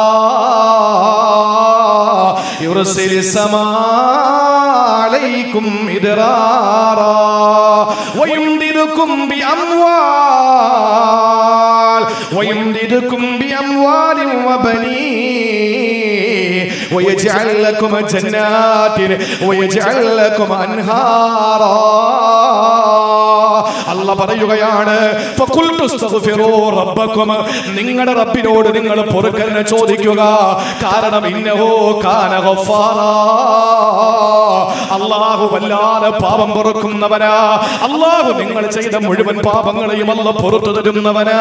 യുർസിലി സമാ عليكم إدرارا ويمددكم بأموال ويمددكم بأموال وبنين ويجعل لكم جنات ويجعل لكم أنهارا അല്ല പറയുകയാണ് ഫഖുൽതു ഇസ്തഗ്ഫിറൂ റബ്ബക്കും നിങ്ങളുടെ റബ്ബിനോട് നിങ്ങൾ പൊറുക്കലിനെ ചോദിക്കുക കാരണം ഇന്നഹോ കാന ഗഫാറാ അള്ളാഹു വല്ലാതെ പാപം പൊറുക്കുന്നവനാ അള്ളാഹു നിങ്ങൾ ചെയ്ത മുഴുവൻ പാപങ്ങളെയും അല്ല പുറത്തു തരുന്നവനാ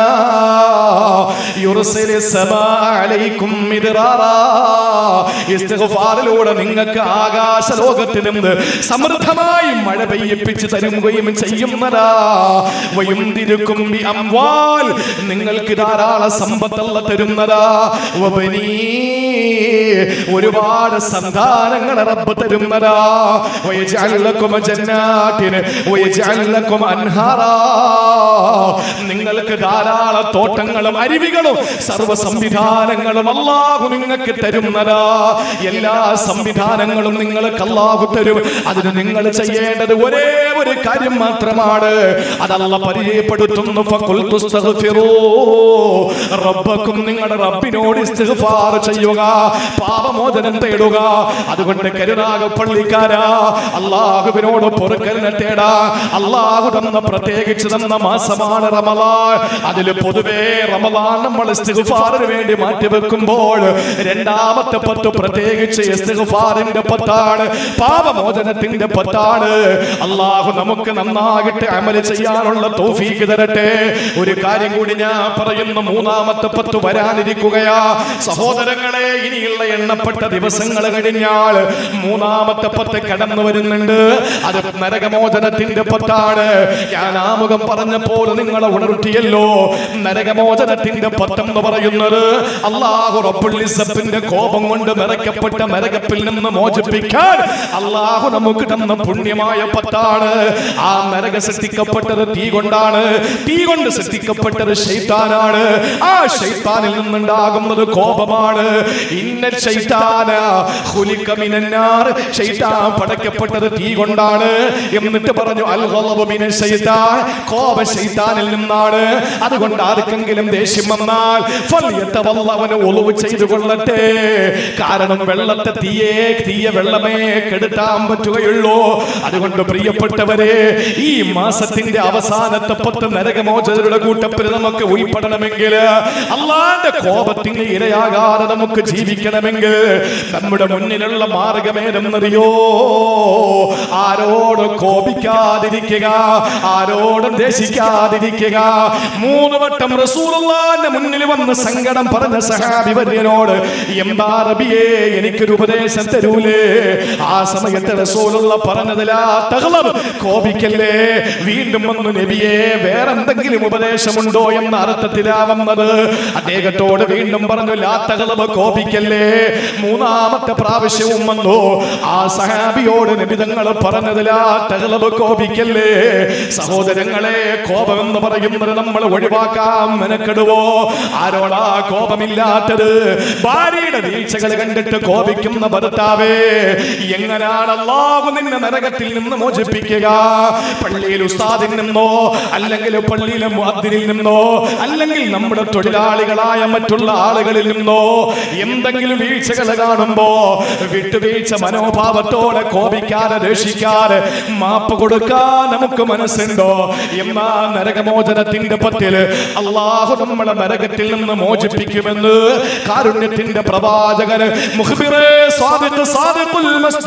യുർസിലി സമാ അലൈക്കും മിദ്റാറാ. ഇസ്തിഗ്ഫാറിലൂടെ നിങ്ങൾക്ക് ആകാശ ലോകത്തിൽ നിന്ന് സമൃദ്ധമായി മഴ പെയ്യിപ്പിച്ച് തരുകയും ചെയ്യുന്നതാ വയുന്തിരുക്കും ബി അംവാൽ നിങ്ങൾക്ക് ധാരാളം സമ്പത്തല്ല തരുന്നതാ വബനീ ഒരുപാട് സന്താനങ്ങളെ റബ്ബ് തരുന്നതാ വയജഅൽ ലക്കും ജന്നാത്തിൻ വയജഅൽ ലക്കും അൻഹാറാ നിങ്ങൾക്ക് ധാരാളം തോട്ടങ്ങളും അരുവികളും സർവ്വ സംവിധാനങ്ങളും അല്ലാഹു നിങ്ങൾക്ക് തരുന്നതാ എല്ലാ സംവിധാനങ്ങളും നിങ്ങൾക്ക് അല്ലാഹു തരും അതിന് നിങ്ങൾ ചെയ്യേണ്ടത് ഒരേ ഒരു കാര്യം മാത്രമാണ് അതല്ല പരിചയപ്പെടുത്തുന്നു ഫഖുൽതു ഇസ്തഗ്ഫിറൂ റബ്ബക്കും നിങ്ങളുടെ റബ്ബിനോട് ഇസ്തിഗ്ഫാർ ചെയ്യുക പാപമോചനം തേടുക അതുകൊണ്ട് കരുണാക പള്ളിക്കാരാ അള്ളാഹുവിനോട് പൊറുക്കലിനെ തേടാ അള്ളാഹു തന്ന പ്രത്യേകിച്ച് തന്ന മാസമാണ് റമലാൻ അതിൽ പൊതുവേ റമലാൻ നമ്മൾ ഇസ്തിഗ്ഫാറിന് വേണ്ടി മാറ്റിവെക്കുമ്പോൾ രണ്ടാമത്തെ പത്ത് പ്രത്യേകിച്ച് ഇസ്തിഗ്ഫാറിന്റെ പത്താണ് പാപമോചനത്തിന്റെ പത്താണ് അള്ളാഹു നമുക്ക് നന്നായിട്ട് അമല് ചെയ്യാനുള്ള തൗഫീഖ് തരട്ടെ ഒരു കാര്യം കൂടി ഞാൻ പറയുന്നു മൂന്നാമത്തെ പത്ത് വരാനിരിക്കുകയാ സഹോദരങ്ങളെ ഇനിയുള്ള എണ്ണപ്പെട്ട ദിവസങ്ങൾ കഴിഞ്ഞാൽ മൂന്നാമത്തെ പത്ത് കടന്നു വരുന്നുണ്ട് അത് നരകമോചനത്തിന്റെ പത്താണ് ഞാൻ ആമുഖം പറഞ്ഞപ്പോൾ നിങ്ങളെ ഉണർത്തിയല്ലോ നരകമോചനത്തിന്റെ പത്തെന്ന് പറയുന്നത് അള്ളാഹു റബ്ബുള്ളിസപ്പിന്റെ കോപം കൊണ്ട് നിറയ്ക്കപ്പെട്ട നരകപ്പിൽ നിന്ന് മോചിപ്പിക്കാൻ അള്ളാഹു നമുക്ക് തന്ന പുണ്യമായ പത്താണ് ആ നരക സൃഷ്ടിക്കപ്പെട്ടത് തീ കൊണ്ടാണ് തീ കൊണ്ട് സൃഷ്ടിക്കപ്പെട്ടത് ശൈത്താനാണ് ആ ശൈത്താനിൽ നിന്നുണ്ടാകുന്നത് കോപമാണ് ഇന്ന ശൈത്താന ഖുലിക മിനന്നാർ ശൈത്താൻ പടക്കപ്പെട്ടത് തീ കൊണ്ടാണ് എന്നിട്ട് പറഞ്ഞു അൽ ഖളബു മിന ശൈത്താൻ കോപ ശൈത്താനിൽ നിന്നാണ് അതുകൊണ്ട് ആർക്കെങ്കിലും ദേഷ്യം വന്നാൽ ഫൽയതവല്ലവന് ഒളിവ് ചെയ്തു കൊള്ളട്ടെ കാരണം വെള്ളത്തെ തീയെ തീയ വെള്ളമേ കെടുത്താൻ പറ്റുകയുള്ളൂ അതുകൊണ്ട് പ്രിയപ്പെട്ടവരെ ഈ മാസത്തിന്റെ അവസാനത്തെ പത്ത് നരകമോചകരുടെ കൂട്ടത്തിൽ നമുക്ക് ഉൾപ്പെടണമെങ്കിൽ അള്ളാന്റെ കോപത്തിന് ഇരയാകാതെ നമുക്ക് ജീവിക്കണമെങ്കിൽ നമ്മുടെ മുന്നിലുള്ള മാർഗമേതെന്നറിയോ ആരോട് കോപിക്കാതിരിക്കുക ആരോടും ദേശിക്കാതിരിക്കുക മൂന്ന് വട്ടം റസൂലുള്ളാന്റെ മുന്നിൽ വന്ന് സങ്കടം പറഞ്ഞ സഹാബി വര്യനോട് എന്താ റബിയേ എനിക്കൊരു ഉപദേശം തരൂലേ ആ സമയത്ത് റസൂലുള്ള പറഞ്ഞതിലാ തഹ്ലബ് കോപിക്കല്ലേ വീണ്ടും വന്നു നബിയെ വേറെന്തെങ്കിലും ഉപദേശമുണ്ടോ എന്ന അർത്ഥത്തിലാ വന്നത് അദ്ദേഹത്തോട് വീണ്ടും പറഞ്ഞു ലാ തഹ്ലബ് കോപിക്കല്ലേ മൂന്നാമത്തെ പ്രാവശ്യവും വന്നു ആ സഹാബിയോട് നിബിതങ്ങൾ പറഞ്ഞതിലാ തഹ്ലബ് കോപിക്കല്ലേ സഹോദരങ്ങളെ കോപം എന്ന് പറയുന്നത് നമ്മൾ ഒഴിവാക്കാൻ മെനക്കെടുവോ ആരോടാ കോപമില്ലാത്തത് ഭാര്യയുടെ വീഴ്ചകൾ കണ്ടിട്ട് കോപിക്കുന്ന ഭർത്താവേ എങ്ങനാണ് അള്ളാഹു നിന്നെ നരകത്തിൽ നിന്ന് മോചിപ്പിക്കുക പള്ളിയിൽ ഉസ്താദിൽ നിന്നോ അല്ലെങ്കിൽ പള്ളിയിലെ മുഅദ്ദിനിൽ നിന്നോ അല്ലെങ്കിൽ നമ്മുടെ തൊഴിലാളികളായ മറ്റുള്ള ആളുകളിൽ നിന്നോ എന്തെങ്കിലും വീഴ്ചകൾ കാണുമ്പോ വിട്ടുവീഴ്ച മനോഭാവത്തോടെ കോപിക്കാതെ ദേഷിക്കാതെ മാപ്പ് കൊടുക്കാൻ നമുക്ക് മനസ്സുണ്ടോ എന്നാ നരകമോചനത്തിന്റെ പത്തിൽ അള്ളാഹു നമ്മളെ നരകത്തിൽ നിന്ന് മോചിപ്പിക്കുമെന്ന് കാരുണ്യത്തിന്റെ പ്രവാചകന് മുഖ്ബിറേ സാദിഖ് സാദിഖുൽ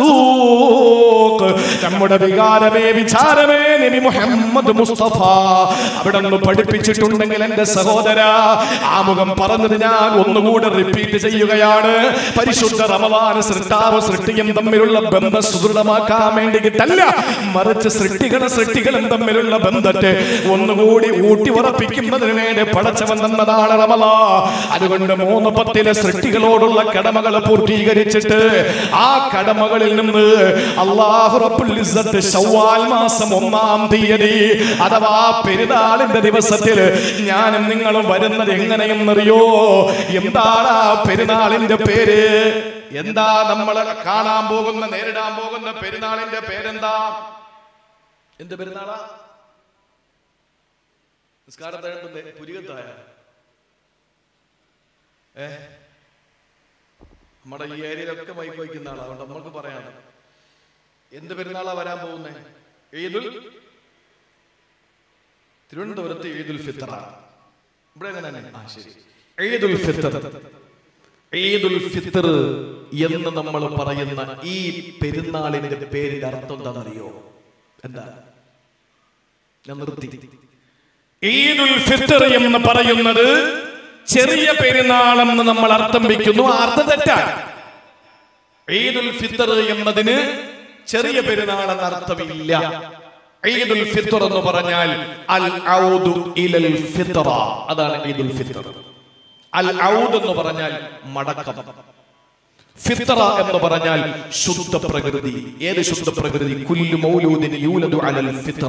മസ്ദൂഖ് നമ്മുടെ വികാരമേ വിചാരമേ നബി മുഹമ്മദ് മുസ്തഫ അവിടെ നിന്ന് പഠിപ്പിച്ചിട്ടുണ്ടെങ്കിൽ എന്റെ സഹോദര ആമുഖം പറഞ്ഞത് ഞാൻ ഒന്നുകൂടെ റിപ്പീറ്റ് ചെയ്യുകയാണ് പരിശുദ്ധ റമദാന സൃഷ്ടാവ് സൃഷ്ടിയും തമ്മിലുള്ള ബന്ധം സുദൃഢമാക്കാൻ വേണ്ടിയിട്ടല്ല മറിച്ച് സൃഷ്ടികളും സൃഷ്ടികളും തമ്മിലുള്ള ബന്ധത്തെ ഒന്നുകൂടി ഊട്ടി ഉറപ്പിക്കുന്നതിന് വേണ്ടി പടച്ചവൻ തന്നതാണ് റമദാ അതുകൊണ്ട് മൂന്ന് പത്തിലെ സൃഷ്ടികളോടുള്ള കടമകൾ പൂർത്തീകരിച്ചിട്ട് ആ കടമകളിൽ നിന്ന് അള്ളാഹു റബ്ബുൽ ഇസ്സത്ത് ശവ്വാൽ മാസം ഒന്നാം തീയതി അഥവാ പെരുന്നാളിന്റെ ദിവസത്തിൽ ഞാനും നിങ്ങളും വരുന്നത് എങ്ങനെയെന്നറിയോ എന്താണ് ആ പെരുന്നാളിന്റെ പേര് എന്താ നമ്മൾ കാണാൻ പോകുന്ന നേരിടാൻ പോകുന്ന പെരുന്നാളിന്റെ പേരെന്താ എന്ത് പെരുന്നാളാ നിസ്കാരത്തെ പുരികത്തായ ഏ നമ്മുടെ ഈ ഏരിയയിലൊക്കെ മൈക്ക് വയ്ക്കുന്ന ആളാ അതുകൊണ്ട് നമ്മൾക്ക് പറയാം എന്ത് പെരുന്നാളാ വരാൻ പോകുന്നേ ഈദുൽ തിരുവനന്തപുരത്ത് ഈദുൽ ഫിത്തർ ഇവിടെ എങ്ങനെ തന്നെ ആ ശരി ഈദുൽ ഫിത്തർ ഈദുൽ ഫിത്തർ എന്ന് നമ്മൾ പറയുന്ന ഈ പെരുന്നാളിന്റെ പേരിന്റെ അർത്ഥം എന്താണെന്നറിയോ എന്താ ഞാൻ നിർത്തി ഈദുൽ ഫിത്തർ എന്ന് പറയുന്നത് ചെറിയ പെരുന്നാളെന്ന് നമ്മൾ അർത്ഥം വെക്കുന്നു ആ അർത്ഥം തെറ്റാണ് ഈദുൽ ഫിത്തർ എന്നതിന് ചെറിയ പെരുന്നാൾ എന്ന അർത്ഥമില്ല ഈദുൽ ഫിത്തർ എന്ന് പറഞ്ഞാൽ അൽ ഔദു ഇലൽ ഫിത്ര അതാണ് ഈദുൽ ഫിത്തർ അൽ ഔദ് എന്ന് പറഞ്ഞാൽ മടക്കം ഫിത്ര എന്ന് പറഞ്ഞാൽ ശുദ്ധ പ്രകൃതി ഏത് ശുദ്ധ പ്രകൃതി കുല്ലു മൗലൂദിന് യൂലദു അലൽ ഫിത്ര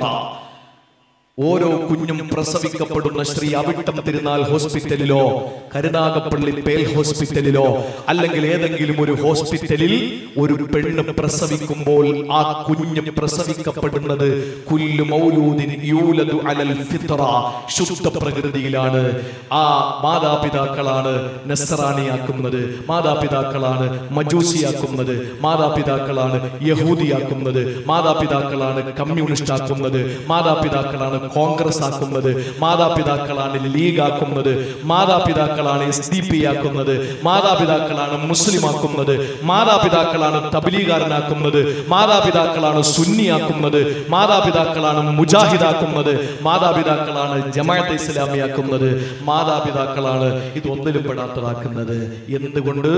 ഓരോ കുഞ്ഞും പ്രസവിക്കപ്പെടുന്ന ശ്രീ അവിട്ടം തിരുനാൾ ഹോസ്പിറ്റലിലോ കരുനാഗപ്പള്ളി പേൽ ഹോസ്പിറ്റലിലോ അല്ലെങ്കിൽ ഏതെങ്കിലും ഒരു ഹോസ്പിറ്റലിൽ ഒരു പെണ്ണ് പ്രസവിക്കുമ്പോൾ ആ കുഞ്ഞ് പ്രസവിക്കപ്പെടുന്നത് കുല്ലു മൗലൂദിൻ യൂലദു അലൽ ഫിത്ര ശുദ്ധ പ്രകൃതിയിലാണ് ആ മാതാപിതാക്കളാണ് നസ്രാണിയാക്കുന്നത് മാതാപിതാക്കളാണ് മജൂസിയാക്കുന്നത് മാതാപിതാക്കളാണ് യഹൂദിയാക്കുന്നത് മാതാപിതാക്കളാണ് കമ്മ്യൂണിസ്റ്റ് ആക്കുന്നത് മാതാപിതാക്കളാണ് കോൺഗ്രസ് ആക്കുന്നത് മാതാപിതാക്കളാണ് ലീഗ് ആക്കുന്നത് മാതാപിതാക്കളാണ് എസ് ഡി പി ആക്കുന്നത് മാതാപിതാക്കളാണ് മുസ്ലിം ആക്കുന്നത് മാതാപിതാക്കളാണ് തബ്ലീഗാരനാക്കുന്നത് മാതാപിതാക്കളാണ് സുന്നിയാക്കുന്നത് മാതാപിതാക്കളാണ് മുജാഹിദാക്കുന്നത് മാതാപിതാക്കളാണ് ജമാഅത്തെ ഇസ്ലാമിയാക്കുന്നത് മാതാപിതാക്കളാണ് ഇതൊന്നിലും പെടാത്തതാക്കുന്നത് എന്തുകൊണ്ട്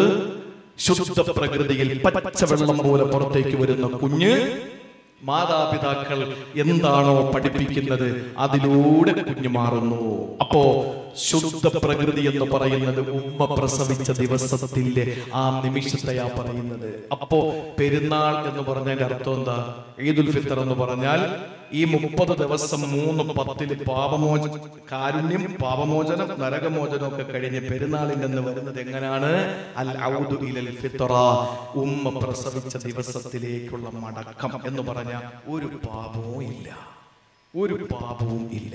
ശുദ്ധ പ്രകൃതിയിൽ പച്ചവെള്ളം പോലെ പുറത്തേക്ക് വരുന്ന കുഞ്ഞ് മാതാപിതാക്കൾ എന്താണോ പഠിപ്പിക്കുന്നത് അതിലൂടെ കുഞ്ഞു മാറുന്നു അപ്പോ ശുദ്ധ പ്രകൃതി എന്ന് പറയുന്നത് ഉമ്മ പ്രസവിച്ച ദിവസത്തിന്റെ ആ നിമിഷത്തെയാ പറയുന്നത് അപ്പോ പെരുന്നാൾ എന്ന് പറഞ്ഞതിന്റെ അർത്ഥം എന്താ ഈദുൽ ഫിത്തർ എന്ന് പറഞ്ഞാൽ ഈ മുപ്പത് ദിവസം മൂന്ന് പത്തില് പാപമോച കാരുണ്യം പാപമോചനം നരകമോചനം ഒക്കെ കഴിഞ്ഞ് പെരുന്നാളിൽ നിന്ന് വരുന്നത് എങ്ങനെയാണ് അൽ ഔദു ഇലൽ ഫിത്ര ഉമ്മ പ്രസവിച്ച ദിവസത്തിലേക്കുള്ള മടക്കം എന്ന് പറഞ്ഞ ഒരു പാപവും ഇല്ല ഒരു പാപവും ഇല്ല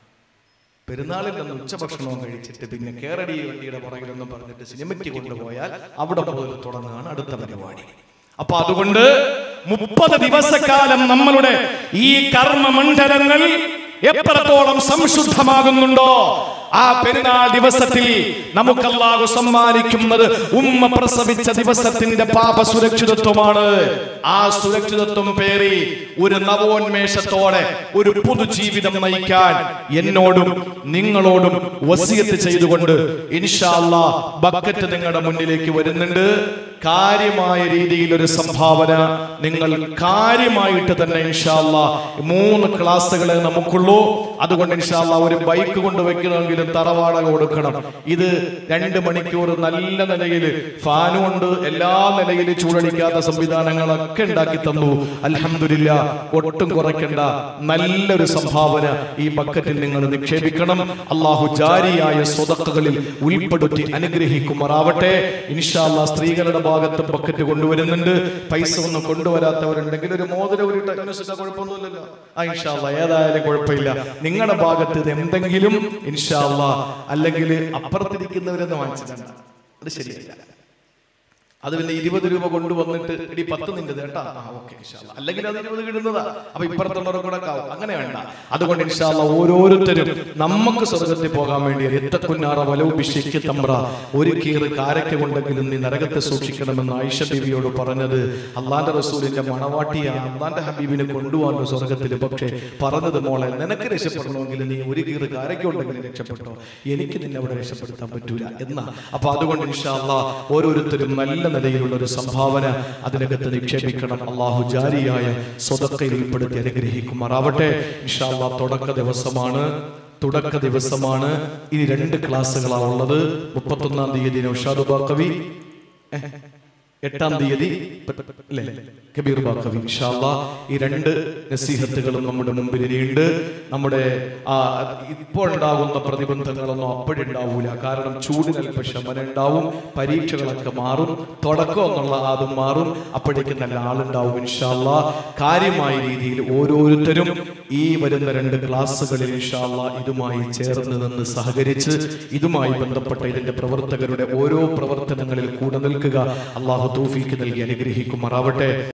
പെരുന്നാളിൽ നിന്ന് ഉച്ചഭക്ഷണവും കഴിച്ചിട്ട് പിന്നെ കേരടി വണ്ടിയുടെ പുറകിലൊന്നും പറഞ്ഞിട്ട് സിനിമയ്ക്ക് കൊണ്ടുപോയാൽ അവിടെ മുതൽ തുടങ്ങുകയാണ് അടുത്ത പരിപാടി അപ്പൊ അതുകൊണ്ട് മുപ്പത് ദിവസക്കാലം നമ്മളുടെ ഈ കർമ്മമണ്ഡലങ്ങൾ എത്രത്തോളം സംശുദ്ധമാകുന്നുണ്ടോ ആ പെരുന്നാൾ ദിവസത്തിൽ നമുക്ക് അല്ലാഹു സമ്മാനിക്കുന്നത് ഉമ്മ പ്രസവിച്ച ദിവസത്തിന്റെ പാപ സുരക്ഷിതത്വമാണ് ആ സുരക്ഷിതത്വം പേറി ഒരു നവോന്മേഷത്തോടെ ഒരു പുതുജീവിതം നയിക്കാൻ എന്നോടും നിങ്ങളോടും വസിയത്ത് ചെയ്തുകൊണ്ട് ഇൻഷാല്ല ബക്കറ്റ് നിങ്ങളുടെ മുന്നിലേക്ക് വരുന്നുണ്ട് കാര്യമായ രീതിയിൽ ഒരു സംഭാവന നിങ്ങൾ കാര്യമായിട്ട് തന്നെ ഇൻഷാല്ല മൂന്ന് ക്ലാസ്സുകളെ നമുക്കുള്ളൂ അതുകൊണ്ട് ഇൻഷാല്ല ഒരു ബൈക്ക് കൊണ്ട് വെക്കണമെങ്കിലും തറവാടക കൊടുക്കണം ഇത് രണ്ട് മണിക്കൂർ നല്ല നിലയിൽ ഫാനും ഉണ്ട് എല്ലാ നിലയിൽ ചൂടടിക്കാത്ത സംവിധാനങ്ങളൊക്കെ ഉണ്ടാക്കി തന്നു അൽഹംദുലില്ല ഒട്ടും കുറയ്ക്കണ്ട നല്ലൊരു സംഭാവന ഈ ബക്കറ്റിൽ നിങ്ങൾ നിക്ഷേപിക്കണം അള്ളാഹു ജാരിയായ സ്വതക്കുകളിൽ ഉൾപ്പെടുത്തി അനുഗ്രഹിക്കുമാറാവട്ടെ ഇൻഷാല്ല സ്ത്രീകളുടെ ഭാഗത്ത് ബക്കറ്റ് കൊണ്ടുവരുന്നുണ്ട് പൈസ ഒന്നും കൊണ്ടുവരാത്തവരുണ്ടെങ്കിൽ ഒരു മോതിരം ഒരു ടെക്നോസിന്റെ കുഴപ്പമൊന്നുമില്ലല്ലോ ആ ഇൻഷാല്ല ഏതായാലും കുഴപ്പമില്ല നിങ്ങളുടെ ഭാഗത്ത് ഇത് എന്തെങ്കിലും ഇൻഷാല്ല അല്ലെങ്കിൽ അപ്പുറത്തിരിക്കുന്നവരെന്ന് വാങ്ങിച്ചിട്ടുണ്ട് അത് ശരിയല്ല അത് പിന്നെ ഇരുപത് രൂപ കൊണ്ടുവന്നിട്ട് ഇടി പത്ത് നിന്റെ കേട്ടാ ആ ഓക്കെ അല്ലെങ്കിൽ അത് ഇരുപത് കിട്ടുന്നതാ അപ്പൊ ഇപ്പുറത്തുള്ളവർ കൂടെ ആവും അങ്ങനെ വേണ്ട അതുകൊണ്ട് ഇൻഷാല്ല ഓരോരുത്തരും നമുക്ക് സ്വർഗത്തിൽ പോകാൻ വേണ്ടി രക്തക്കുന്നാറ വലവുഭിഷേക്ക് തമ്പ്ര ഒരു കീറ് കാരയ്ക്ക് കൊണ്ടെങ്കിലും നീ നരകത്തെ സൂക്ഷിക്കണമെന്ന് ആയിഷ ബീവിയോട് പറഞ്ഞത് അള്ളാന്റെ റസൂലിന്റെ മണവാട്ടിയ അള്ളാന്റെ ഹബീബിനെ കൊണ്ടുപോകാൻ സ്വർഗത്തിൽ പക്ഷേ പറഞ്ഞത് മോളെ നിനക്ക് രക്ഷപ്പെടണമെങ്കിൽ നീ ഒരു കീറ് കാരയ്ക്ക് ഉണ്ടെങ്കിൽ രക്ഷപ്പെട്ടോ എനിക്ക് നിന്നെ അവിടെ രക്ഷപ്പെടുത്താൻ പറ്റൂല എന്നാ അപ്പൊ അതുകൊണ്ട് ഇൻഷാല്ല ഓരോരുത്തരും നല്ല നിലയിലുള്ള ഒരു സംഭാവന അതിനകത്ത് നിക്ഷേപിക്കണം അള്ളാഹു ജാരിയായ സ്വതക്കയിൽ ഉൾപ്പെടുത്തി അനുഗ്രഹിക്കുമാറാവട്ടെ ഇൻഷാല്ല തുടക്ക ദിവസമാണ് തുടക്ക ദിവസമാണ് ഇനി രണ്ട് ക്ലാസ്സുകളാണ് ഉള്ളത് മുപ്പത്തൊന്നാം തീയതി നൗഷാദ് ബാക്കവി ഏഹ്, എട്ടാം തീയതി അല്ലേ കബീർ ബാക്കവി ഇൻഷാല്ല ഈ രണ്ട് നസീഹത്തുകളും നമ്മുടെ മുമ്പിൽ ഇനിയുണ്ട് നമ്മുടെ ആ ഇപ്പോൾ ഉണ്ടാകുന്ന പ്രതിബന്ധങ്ങളൊന്നും അപ്പോഴുണ്ടാവൂല കാരണം ചൂടിന് അല്പം ശമനം ഉണ്ടാവും പരീക്ഷകളൊക്കെ മാറും തുടക്കം എന്നുള്ള അതും മാറും അപ്പോഴേക്കും നല്ല ആളുണ്ടാവും ഇൻഷാല്ല കാര്യമായ രീതിയിൽ ഓരോരുത്തരും ഈ വരുന്ന രണ്ട് ക്ലാസ്സുകളിൽ ഇൻഷാല്ല ഇതുമായി ചേർന്ന് നിന്ന് സഹകരിച്ച് ഇതുമായി ബന്ധപ്പെട്ട ഇതിന്റെ പ്രവർത്തകരുടെ ഓരോ പ്രവർത്തനങ്ങളിൽ കൂടെ നിൽക്കുക അള്ളാഹു തൗഫീക്ക് നൽകി അനുഗ്രഹിക്കുമാറാവട്ടെ